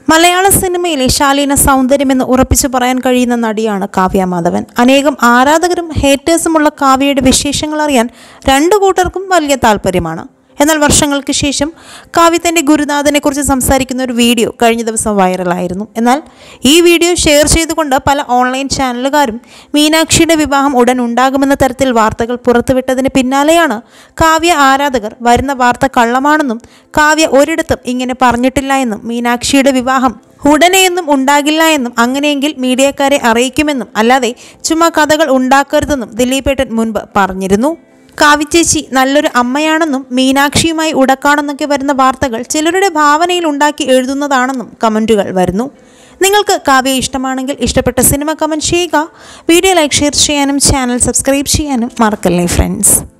മലയാള സിനിമയിലെ ശാലീന സൗന്ദര്യമെന്ന് ഉറപ്പിച്ചു പറയാൻ കഴിയുന്ന നടിയാണ് കാവ്യ മാധവൻ അനേകം ആരാധകരും ഹേറ്റേഴ്സുമുള്ള കാവ്യയുടെ വിശേഷങ്ങൾ അറിയാൻ രണ്ടു കൂട്ടർക്കും വലിയ താല്പര്യമാണ് എന്നാൽ വർഷങ്ങൾക്ക് ശേഷം കാവ്യ തൻ്റെ ഗുരുനാഥനെക്കുറിച്ച് സംസാരിക്കുന്ന ഒരു വീഡിയോ കഴിഞ്ഞ ദിവസം വൈറലായിരുന്നു എന്നാൽ ഈ വീഡിയോ ഷെയർ ചെയ്തുകൊണ്ട് പല ഓൺലൈൻ ചാനലുകാരും മീനാക്ഷിയുടെ വിവാഹം ഉടൻ ഉണ്ടാകുമെന്ന തരത്തിൽ വാർത്തകൾ പുറത്തുവിട്ടതിന് പിന്നാലെയാണ് കാവ്യ ആരാധകർ വരുന്ന വാർത്ത കള്ളമാണെന്നും കാവ്യ ഒരിടത്തും ഇങ്ങനെ പറഞ്ഞിട്ടില്ല എന്നും മീനാക്ഷിയുടെ വിവാഹം ഉടനെയൊന്നും ഉണ്ടാകില്ല എന്നും അങ്ങനെയെങ്കിൽ മീഡിയക്കാരെ അറിയിക്കുമെന്നും അല്ലാതെ ചുമ്മാ കഥകൾ ഉണ്ടാക്കരുതെന്നും ദിലീപേട്ടൻ മുൻപ് പറഞ്ഞിരുന്നു കാവിച്ചേച്ചി നല്ലൊരു അമ്മയാണെന്നും മീനാക്ഷിയുമായി ഉടക്കാണെന്നൊക്കെ വരുന്ന വാർത്തകൾ ചിലരുടെ ഭാവനയിൽ ഉണ്ടാക്കി എഴുതുന്നതാണെന്നും കമൻറ്റുകൾ വരുന്നു നിങ്ങൾക്ക് കാവ്യ ഇഷ്ടമാണെങ്കിൽ ഇഷ്ടപ്പെട്ട സിനിമ കമൻറ്റ് ചെയ്യുക വീഡിയോ ലൈക്ക് ഷെയർ ചെയ്യാനും ചാനൽ സബ്സ്ക്രൈബ് ചെയ്യാനും മറക്കല്ലേ ഫ്രണ്ട്സ്